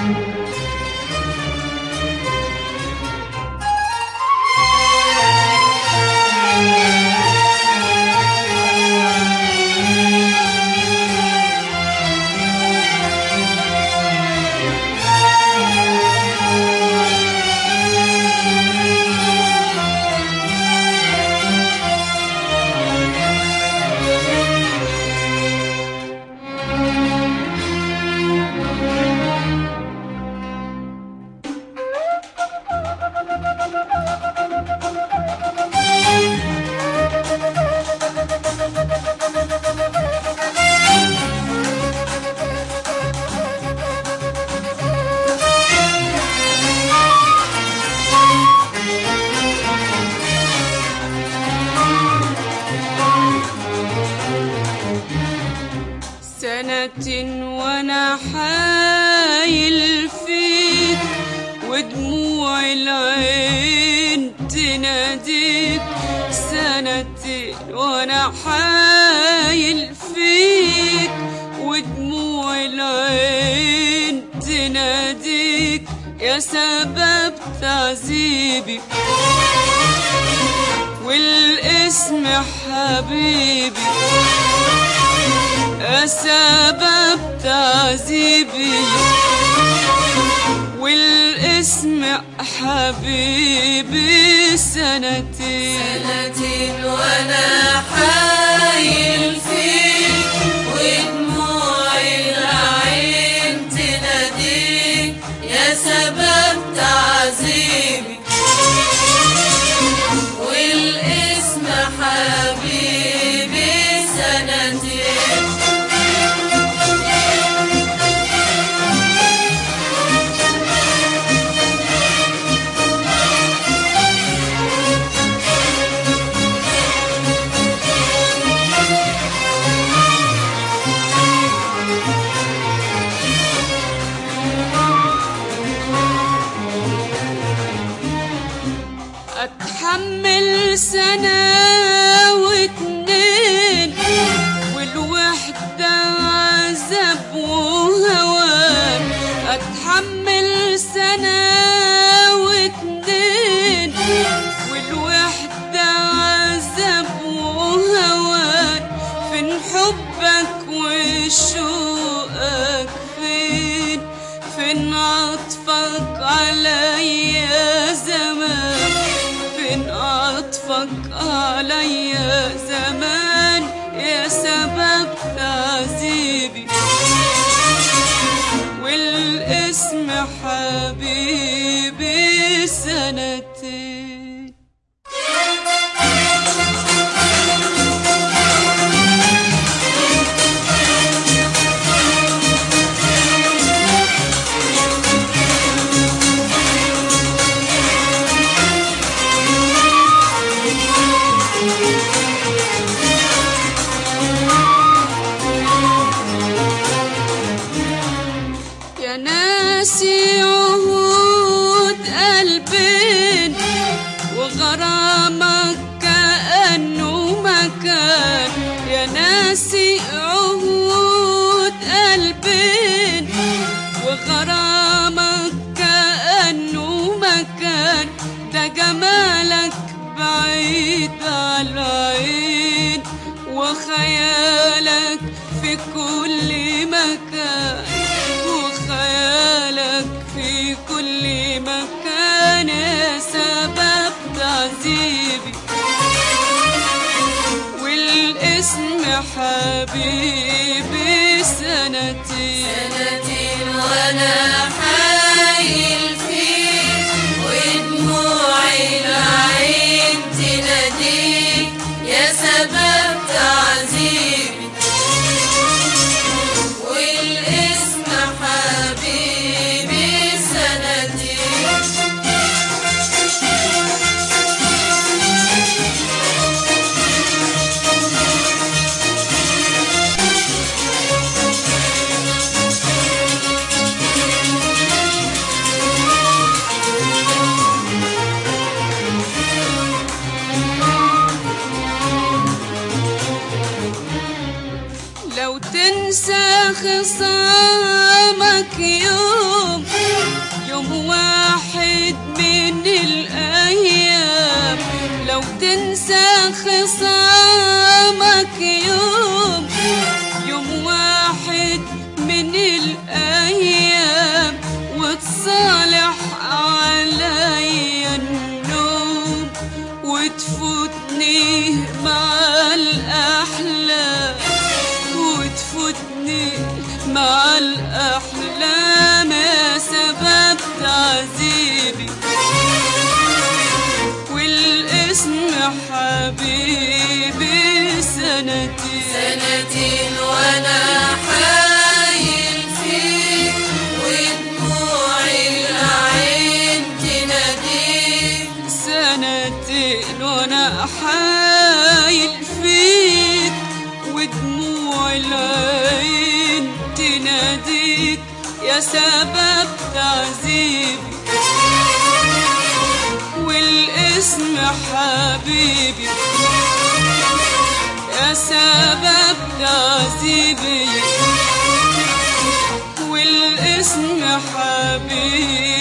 سنة وانا حايل فيك ودموع العين تناديك سنتين وانا حايل فيك ودموع العين تناديك يا سبب تعذيبي والاسم حبيبي سبب تعذيبي والاسم حبيبي سنتين سنتين وانا حايل فيك ودموع العين تناديك يا سبب تعذيبي والاسم حبيبي سنتين اتحمل سنة واتنين والوحدة عذاب وهوان اتحمل سنة واتنين والوحدة عذاب وهوان فين حبك وشوقك فين فين عطفك عليا زمان فين عطفك عليا زمان يا سبب تعذيبي والاسم حبيبي سنتين يا ناسي عهود قلبين وغرامك كأنه مكان يا ناسي عهود قلبين وغرامك كأنه مكان ده جمالك بعيد على العين وخيالك في كل مكان وخيالك في كل مكان يا سبب تعذيبي والاسم حبيبي سنتين سنتين وانا حايل فيك ودموع العين تناديك يا سبب تعذيبي والاسم حبيبي سنتين لو تنسى خصامك يوم حبيبي سنتين سنتين وانا حايل فيك ودموعي العين تناديك سنتين وانا حايل فيك ودموع العين تناديك يا سبب تعذيبي والاسم حبيبي يا سبب تعذيبي والاسم حبيبي